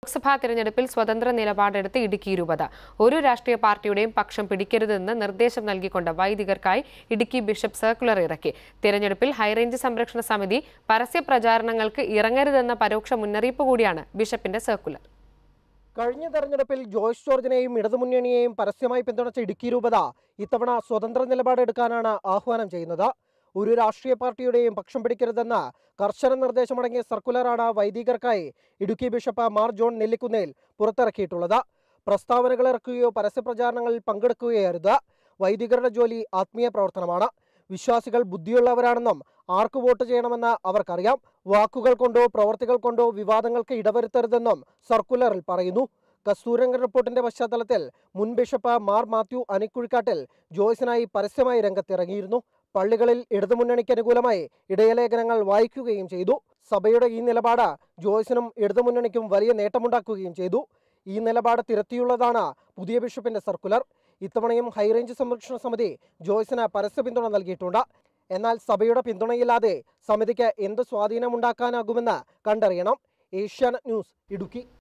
ലോക്സഭാ തിരഞ്ഞെടുപ്പിൽ സ്വതന്ത്ര നിലപാടെടുത്ത് ഇടുക്കി രൂപത ഒരു രാഷ്ട്രീയ പാർട്ടിയുടെയും പക്ഷം പിടിക്കരുതെന്ന് നിർദ്ദേശം നൽകിക്കൊണ്ട് വൈദികർക്കായി ഇടുക്കി ബിഷപ്പ് സർക്കുലർ ഇറക്കി തിരഞ്ഞെടുപ്പിൽ ഹൈറേഞ്ച് സംരക്ഷണ സമിതി പരസ്യ പ്രചാരണങ്ങൾക്ക് ഇറങ്ങരുതെന്ന പരോക്ഷ മുന്നറിയിപ്പ് കൂടിയാണ് ബിഷപ്പിന്റെ സർക്കുലർ കഴിഞ്ഞ തെരഞ്ഞെടുപ്പിൽ ജോയ്സ് ജോർജിനെയും ഇടതുമുന്നണിയെയും പരസ്യമായി പിന്തുണച്ച ഇടുക്കി രൂപത ഇത്തവണ സ്വതന്ത്ര നിലപാടെടുക്കാനാണ് ആഹ്വാനം ചെയ്യുന്നത് ഒരു രാഷ്ട്രീയ പാർട്ടിയുടെയും പക്ഷം പിടിക്കരുതെന്ന കർശന നിർദ്ദേശമടങ്ങിയ സർക്കുലറാണ് വൈദികർക്കായി ഇടുക്കി ബിഷപ്പ് മാർ ജോൺ നെല്ലിക്കുന്നേൽ പുറത്തിറക്കിയിട്ടുള്ളത് പ്രസ്താവനകൾ ഇറക്കുകയോ പരസ്യപ്രചാരണങ്ങളിൽ പങ്കെടുക്കുകയോ അരുത് വൈദികരുടെ ജോലി ആത്മീയ പ്രവർത്തനമാണ് വിശ്വാസികൾ ബുദ്ധിയുള്ളവരാണെന്നും ആർക്ക് വോട്ട് ചെയ്യണമെന്ന് അവർക്കറിയാം വാക്കുകൾ കൊണ്ടോ പ്രവർത്തികൾ കൊണ്ടോ വിവാദങ്ങൾക്ക് ഇടവരുത്തരുതെന്നും സർക്കുലറിൽ പറയുന്നു കസ്തൂരംഗൻ റിപ്പോർട്ടിന്റെ പശ്ചാത്തലത്തിൽ മുൻ ബിഷപ്പ് മാർ മാത്യു അനിക്കുഴിക്കാട്ടിൽ ജോയ്സിനായി പരസ്യമായി രംഗത്തിറങ്ങിയിരുന്നു പള്ളികളിൽ ഇടതുമുന്നണിക്ക് അനുകൂലമായി ഇടയലേഖനങ്ങൾ വായിക്കുകയും ചെയ്തു സഭയുടെ ഈ നിലപാട് ജോയ്സിനും ഇടതുമുന്നണിക്കും വലിയ നേട്ടമുണ്ടാക്കുകയും ചെയ്തു ഈ നിലപാട് തിരുത്തിയുള്ളതാണ് പുതിയ ബിഷപ്പിന്റെ സർക്കുലർ ഇത്തവണയും ഹൈറേഞ്ച് സംരക്ഷണ സമിതി ജോയ്സിന് പരസ്യ പിന്തുണ നൽകിയിട്ടുണ്ട് എന്നാൽ സഭയുടെ പിന്തുണയില്ലാതെ സമിതിക്ക് എന്ത് സ്വാധീനമുണ്ടാക്കാനാകുമെന്ന് കണ്ടറിയണം ഏഷ്യാനെറ്റ് ന്യൂസ് ഇടുക്കി